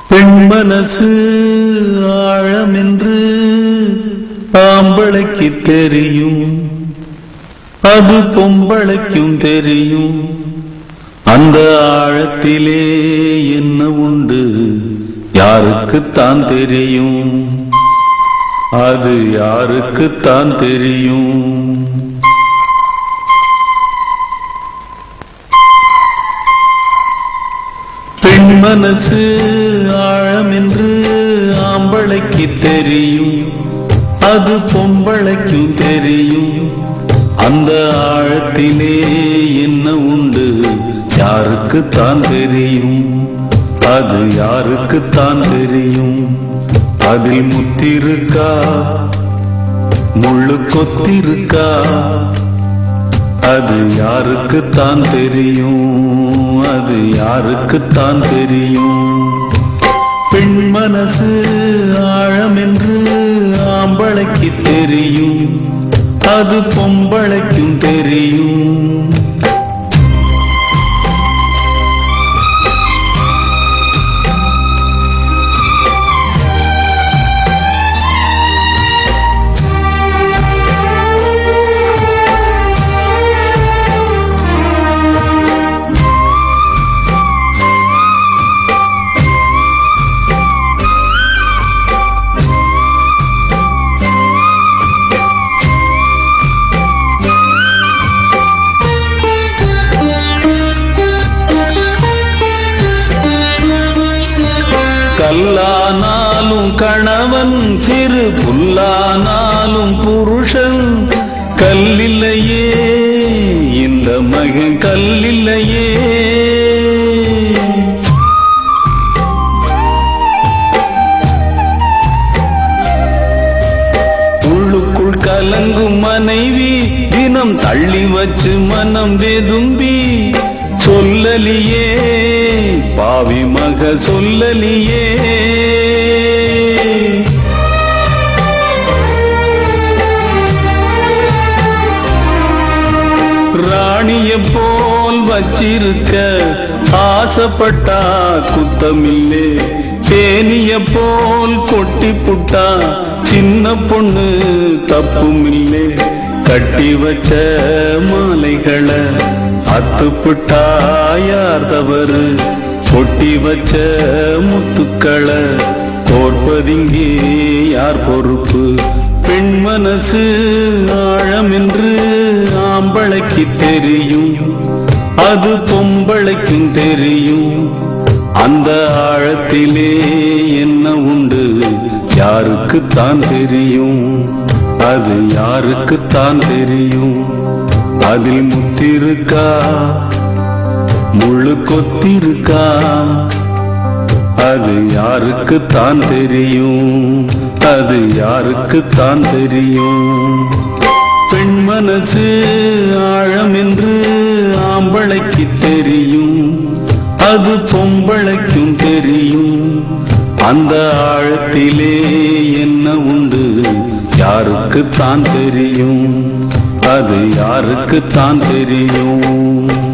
பெண் மனசு ஆழமென்று ஆம்பளைக்கு தெரியும் அது பொம்பளைக்கும் தெரியும் அந்த ஆழத்திலே என்ன உண்டு யாருக்குத்தான் தெரியும் அது யாருக்குத்தான் தெரியும் பெண் மனசு ஆழமென்று ஆம்பளைக்கு தெரியும் அது பொம்பளைக்கும் தெரியும் அந்த ஆழத்திலே என்ன உண்டு யாருக்குத்தான் தெரியும் அது யாருக்குத்தான் தெரியும் அதில் முத்திருக்கா முள்ளு கொத்திருக்கா அது யாருக்குத்தான் தெரியும் அது யாருக்குத்தான் தெரியும் பெண் மனசு ஆழமென்று ஆம்பளைக்கு தெரியும் அது பொம்பளைக்கும் தெரியும் கல்லானாலும் கணவன் சிறு புல்லானாலும் புருஷன் கல்லில்லையே இந்த மகன் கல்லில்லையே உள்ளுக்குள் கலங்கும் மனைவி தினம் தள்ளி வச்சு மனம் வெதும்பி சொல்லலியே பாவி மக சொல்லலியே ராணிய போல் வச்சிருக்க ஆசைப்பட்டா குத்தமில்லே தேனிய போல் கொட்டி புட்டா சின்ன பொண்ணு தப்புமில்லே கட்டி வச்ச மாலைகளை அத்துப்புட்டா யார் தவறு கொட்டி வச்ச முத்துக்களை கோர்ப்பதிங்கே யார் பொறுப்பு பெண் மனசு ஆழம் என்று ஆம்பளைக்கு தெரியும் அது பொம்பளைக்கும் தெரியும் அந்த ஆழத்திலே என்ன உண்டு யாருக்குத்தான் தெரியும் அது யாருக்குத்தான் தெரியும் அதில் முத்திருக்கா முள்ளு கொத்திருக்கா அது யாருக்குத்தான் தெரியும் அது யாருக்குத்தான் தெரியும் பெண் மனசு ஆழம் என்று ஆம்பளைக்கு தெரியும் அது பொம்பளைக்கும் தெரியும் அந்த ஆழத்திலே என்ன உண்டு யாருக்குத்தான் தெரியும் அது யாருக்குத்தான் தெரியும்